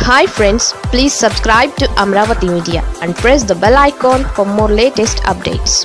hi friends please subscribe to Amaravati media and press the bell icon for more latest updates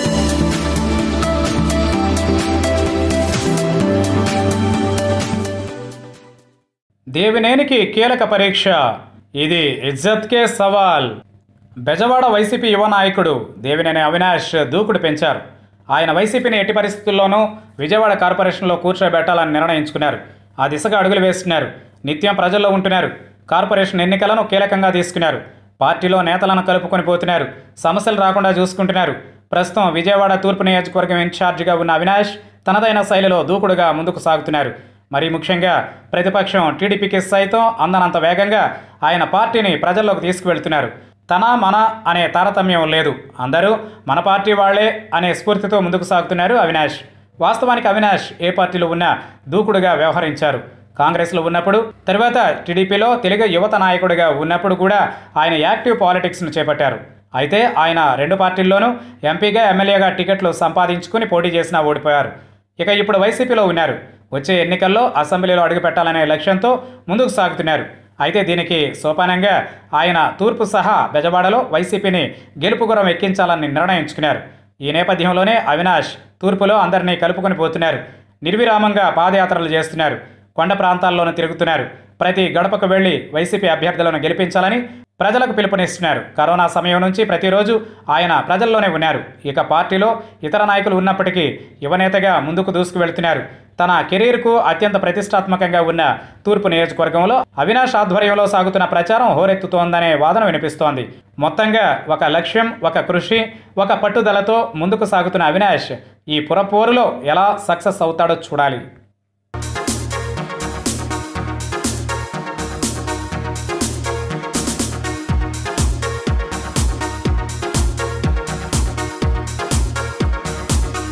దేవినేనికి కీలక పరీక్ష ఇది ఇజ్జత్కే సవాల్ బెజవాడ వైసీపీ యువ నాయకుడు దేవినేని అవినాష్ దూకుడు పెంచారు ఆయన వైసీపీని ఎట్టి పరిస్థితుల్లోనూ విజయవాడ కార్పొరేషన్లో కూర్చోబెట్టాలని నిర్ణయించుకున్నారు ఆ దిశగా అడుగులు వేస్తున్నారు నిత్యం ప్రజల్లో ఉంటున్నారు కార్పొరేషన్ ఎన్నికలను కీలకంగా తీసుకున్నారు పార్టీలో నేతలను కలుపుకొని పోతున్నారు సమస్యలు రాకుండా చూసుకుంటున్నారు ప్రస్తుతం విజయవాడ తూర్పు నియోజకవర్గం ఇన్ఛార్జిగా ఉన్న అవినాష్ తనదైన శైలిలో దూకుడుగా ముందుకు సాగుతున్నారు మరి ముఖ్యంగా ప్రతిపక్షం టీడీపీకి సైతం అందనంత వేగంగా ఆయన పార్టీని ప్రజల్లోకి తీసుకువెళ్తున్నారు తన మన అనే తారతమ్యం లేదు అందరూ మన పార్టీ వాళ్లే అనే స్ఫూర్తితో ముందుకు సాగుతున్నారు అవినాష్ వాస్తవానికి అవినాష్ ఏ పార్టీలో ఉన్నా దూకుడుగా వ్యవహరించారు కాంగ్రెస్లో ఉన్నప్పుడు తర్వాత టీడీపీలో తెలుగు యువత నాయకుడిగా ఉన్నప్పుడు కూడా ఆయన యాక్టివ్ పాలిటిక్స్ను చేపట్టారు అయితే ఆయన రెండు పార్టీల్లోనూ ఎంపీగా ఎమ్మెల్యేగా టికెట్లు సంపాదించుకుని పోటీ చేసినా ఓడిపోయారు ఇక ఇప్పుడు వైసీపీలో ఉన్నారు వచ్చే ఎన్నికల్లో అసెంబ్లీలో అడుగుపెట్టాలనే లక్ష్యంతో ముందుకు సాగుతున్నారు అయితే దీనికి సోపానంగా ఆయన తూర్పు సహా బెజవాడలో వైసీపీని గెలుపు గురం ఎక్కించాలని నిర్ణయించుకున్నారు ఈ నేపథ్యంలోనే అవినాష్ తూర్పులో అందరినీ కలుపుకొని పోతున్నారు నిర్విరామంగా పాదయాత్రలు చేస్తున్నారు కొండ ప్రాంతాల్లోనూ తిరుగుతున్నారు ప్రతి గడపకు వెళ్లి వైసీపీ అభ్యర్థులను గెలిపించాలని ప్రజలకు పిలుపునిస్తున్నారు కరోనా సమయం నుంచి ప్రతిరోజు ఆయన ప్రజల్లోనే ఉన్నారు ఇక పార్టీలో ఇతర నాయకులు ఉన్నప్పటికీ యువనేతగా ముందుకు దూసుకు వెళుతున్నారు తన కెరీర్కు అత్యంత ప్రతిష్టాత్మకంగా ఉన్న తూర్పు నియోజకవర్గంలో అవినాష్ ఆధ్వర్యంలో సాగుతున్న ప్రచారం హోరెత్తుతోందనే వాదన వినిపిస్తోంది మొత్తంగా ఒక లక్ష్యం ఒక కృషి ఒక పట్టుదలతో ముందుకు సాగుతున్న అవినాష్ ఈ పురపోరులో ఎలా సక్సెస్ అవుతాడో చూడాలి